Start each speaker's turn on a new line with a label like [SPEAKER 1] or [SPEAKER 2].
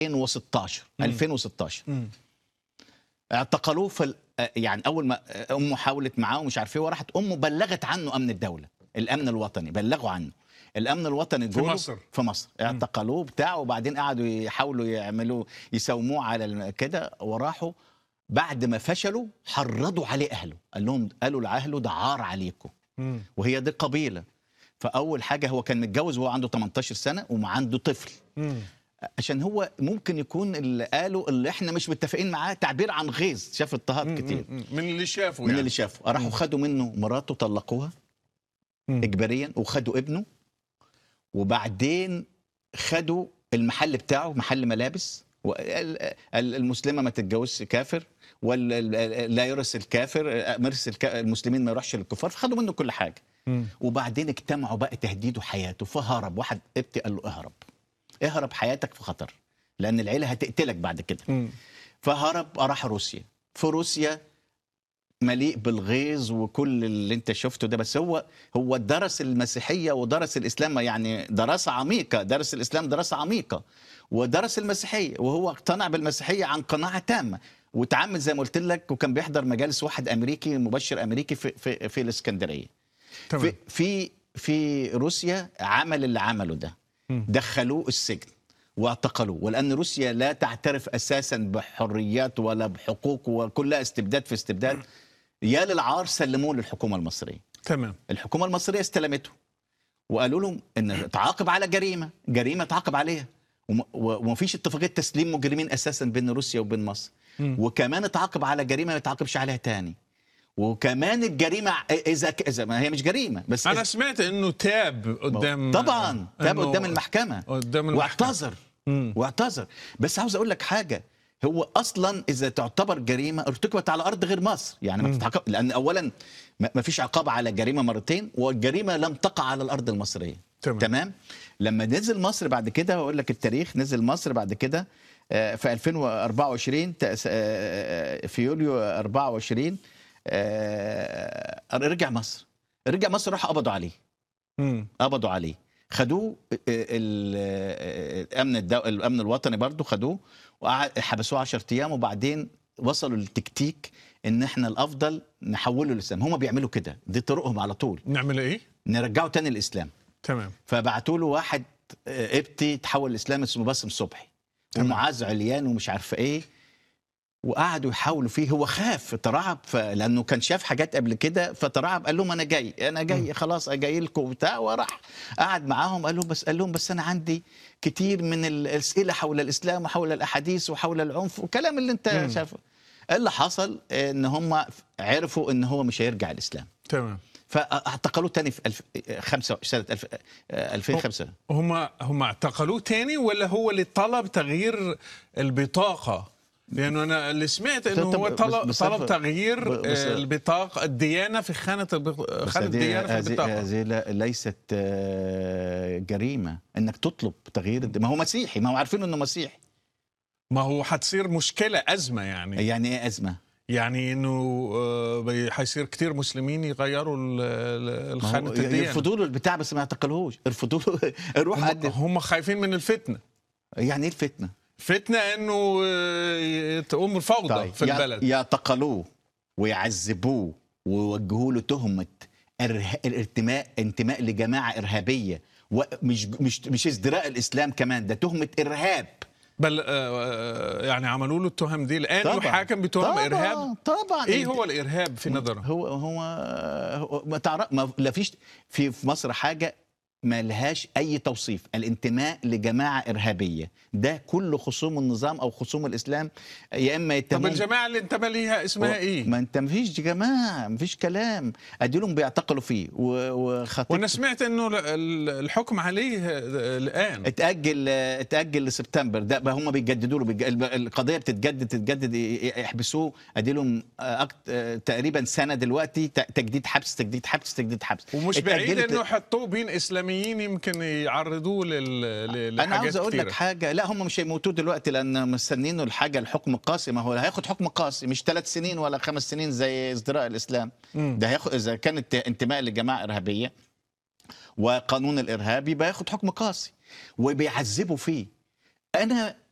[SPEAKER 1] 2016 2016 اعتقلوه في ال- يعني اول ما امه حاولت معاه ومش عارف ايه وراحت امه بلغت عنه امن الدوله الامن الوطني بلغوا عنه الامن الوطني
[SPEAKER 2] في
[SPEAKER 1] جوله
[SPEAKER 2] مصر.
[SPEAKER 1] في مصر اعتقلوه بتاعه وبعدين قعدوا يحاولوا يعملوا يساوموه على الم- كده وراحوا بعد ما فشلوا حرضوا عليه اهله قال لهم قالوا لاهله ده عار عليكم
[SPEAKER 2] مم.
[SPEAKER 1] وهي دي قبيله فاول حاجه هو كان متجوز وهو عنده 18 سنه وعنده طفل
[SPEAKER 2] مم.
[SPEAKER 1] عشان هو ممكن يكون اللي قاله اللي احنا مش متفقين معاه تعبير عن غيظ شاف اضطهاد كتير
[SPEAKER 2] مم. من اللي شافه
[SPEAKER 1] من
[SPEAKER 2] يعني
[SPEAKER 1] اللي شافه راحوا خدوا منه مراته طلقوها
[SPEAKER 2] مم.
[SPEAKER 1] اجباريا وخدوا ابنه وبعدين خدوا المحل بتاعه محل ملابس وال- ال- المسلمه ما تتجوزش كافر ولا لا يرث الكافر مرث الك- المسلمين ما يروحش للكفار فخدوا منه كل حاجه
[SPEAKER 2] مم.
[SPEAKER 1] وبعدين اجتمعوا بقى تهديده حياته فهرب واحد ابتي قال له اهرب اهرب حياتك في خطر لان العيله هتقتلك بعد كده
[SPEAKER 2] مم.
[SPEAKER 1] فهرب راح روسيا في روسيا مليء بالغيظ وكل اللي انت شفته ده بس هو هو درس المسيحيه ودرس الاسلام يعني دراسه عميقه درس الاسلام دراسه عميقه ودرس المسيحيه وهو اقتنع بالمسيحيه عن قناعه تامه وتعامل زي ما قلت لك وكان بيحضر مجالس واحد امريكي مبشر امريكي في في, في الاسكندريه
[SPEAKER 2] تمام
[SPEAKER 1] في في في روسيا عمل اللي عمله ده
[SPEAKER 2] مم.
[SPEAKER 1] دخلوه السجن واعتقلوه ولان روسيا لا تعترف اساسا بحريات ولا بحقوق وكلها استبداد في استبداد يا للعار سلموه للحكومه المصريه
[SPEAKER 2] تمام
[SPEAKER 1] الحكومه المصريه استلمته وقالوا لهم ان تعاقب على جريمه جريمه تعاقب عليها وم- و- ومفيش اتفاقيه تسليم مجرمين اساسا بين روسيا وبين مصر
[SPEAKER 2] مم.
[SPEAKER 1] وكمان اتعاقب على جريمه ما يتعاقبش عليها تاني وكمان الجريمه اذا ك- اذا ما هي مش جريمه بس
[SPEAKER 2] انا سمعت انه تاب قدام
[SPEAKER 1] طبعا تاب
[SPEAKER 2] إنه-
[SPEAKER 1] قدام المحكمه
[SPEAKER 2] قدام المحكمة.
[SPEAKER 1] واعتذر
[SPEAKER 2] مم.
[SPEAKER 1] واعتذر بس عاوز اقول لك حاجه هو اصلا اذا تعتبر جريمه ارتكبت على ارض غير مصر يعني ما تتعاقب لان اولا ما ما فيش عقاب على جريمه مرتين والجريمه لم تقع على الارض المصريه
[SPEAKER 2] تمام.
[SPEAKER 1] تمام لما نزل مصر بعد كده واقول لك التاريخ نزل مصر بعد كده آه، في 2024 تأس- آه، في يوليو 24 آه، رجع مصر رجع مصر راح قبضوا عليه
[SPEAKER 2] مم.
[SPEAKER 1] قبضوا عليه خدوه ال- ال- الامن الدو... الامن الوطني برضو خدوه وقعد حبسوه 10 ايام وبعدين وصلوا للتكتيك ان احنا الافضل نحوله للاسلام هم بيعملوا كده دي طرقهم على طول
[SPEAKER 2] نعمل ايه
[SPEAKER 1] نرجعه تاني الاسلام
[SPEAKER 2] تمام
[SPEAKER 1] فبعتوا له واحد آه، ابتي تحول الاسلام اسمه باسم صبحي
[SPEAKER 2] تمام.
[SPEAKER 1] ومعاذ عليان ومش عارفه ايه وقعدوا يحاولوا فيه هو خاف ترعب ف... لانه كان شاف حاجات قبل كده فترعب قال لهم انا جاي انا جاي خلاص جاي لكم وبتاع وراح قعد معاهم قال لهم بس قال لهم بس انا عندي كتير من الاسئله حول الاسلام وحول الاحاديث وحول العنف والكلام اللي انت
[SPEAKER 2] مم.
[SPEAKER 1] شايفه اللي حصل ان هم عرفوا ان هو مش هيرجع الاسلام
[SPEAKER 2] تمام
[SPEAKER 1] فاعتقلوه تاني في الف... خمسة سنه الف... 2005
[SPEAKER 2] هم هم اعتقلوه تاني ولا هو اللي طلب تغيير البطاقة؟ لأنه أنا اللي سمعت إنه
[SPEAKER 1] طب-
[SPEAKER 2] هو
[SPEAKER 1] بس-
[SPEAKER 2] طلب
[SPEAKER 1] بس-
[SPEAKER 2] طلب تغيير
[SPEAKER 1] ب- بس-
[SPEAKER 2] آه، البطاقة الديانة في خانة البط-
[SPEAKER 1] بس
[SPEAKER 2] خانة
[SPEAKER 1] هذه
[SPEAKER 2] الديانة في
[SPEAKER 1] هذه
[SPEAKER 2] البطاقة
[SPEAKER 1] هذه لا- ليست آه، جريمه انك تطلب تغيير الد- ما هو مسيحي ما هو عارفين انه مسيحي
[SPEAKER 2] ما هو حتصير مشكلة أزمة يعني
[SPEAKER 1] يعني ايه ازمه
[SPEAKER 2] يعني إنه آه، بي- حيصير كتير مسلمين يغيروا ال- ال-
[SPEAKER 1] ما
[SPEAKER 2] خانة
[SPEAKER 1] هو
[SPEAKER 2] الديانة
[SPEAKER 1] يرفضوا له البتاع بس ما يعتقلوهوش يرفضوا له روح
[SPEAKER 2] هم,
[SPEAKER 1] قدم
[SPEAKER 2] هم خايفين من الفتنة
[SPEAKER 1] يعني ايه الفتنه
[SPEAKER 2] فتنة إنه آه، تقوم الفوضى في
[SPEAKER 1] يع-
[SPEAKER 2] البلد
[SPEAKER 1] يعتقلوه ويعذبوه ويوجهوا له تهمه إره... الانتماء انتماء لجماعه ارهابيه ومش مش مش ازدراء الاسلام كمان ده تهمه ارهاب
[SPEAKER 2] بل آه، آه، يعني عملوا له التهم دي الآن
[SPEAKER 1] طبعاً.
[SPEAKER 2] يحاكم بتهم
[SPEAKER 1] طبعاً،
[SPEAKER 2] إرهاب
[SPEAKER 1] طبعا
[SPEAKER 2] ايه هو الارهاب في نظرك؟
[SPEAKER 1] هو هو, هو ما تعرف ما لا فيش في في مصر حاجه ما لهاش اي توصيف الانتماء لجماعه ارهابيه ده كل خصوم النظام او خصوم الاسلام يا اما
[SPEAKER 2] طب
[SPEAKER 1] يتهمون
[SPEAKER 2] الجماعه اللي انتمى ليها اسمها ايه؟
[SPEAKER 1] ما انت ما فيش جماعه ما فيش كلام اديلهم بيعتقلوا فيه و- وخطيب
[SPEAKER 2] وانا سمعت انه ال- ال- الحكم عليه آه، الان
[SPEAKER 1] اتاجل اتاجل لسبتمبر ده بقى هم بيجددوا له بيج- الب- القضيه بتتجدد تتجدد ي- يحبسوه ادي لهم تقريبا سنه دلوقتي ت- تجديد حبس تجديد حبس تجديد حبس
[SPEAKER 2] ومش بعيد
[SPEAKER 1] اتأجلت-
[SPEAKER 2] انه يحطوه بين اسلاميين يمكن يعرضوه لل... ل-
[SPEAKER 1] انا عاوز
[SPEAKER 2] لحاجات
[SPEAKER 1] اقول لك
[SPEAKER 2] كتيره
[SPEAKER 1] حاجه لا هم مش هيموتوه دلوقتي لان مستنينه الحاجه الحكم القاسي ما هو هياخد حكم قاسي مش ثلاث سنين ولا خمس سنين زي ازدراء الاسلام
[SPEAKER 2] مم.
[SPEAKER 1] ده هياخد اذا كانت انتماء لجماعه ارهابيه وقانون الارهاب يبقى ياخد حكم قاسي وبيعذبوا فيه انا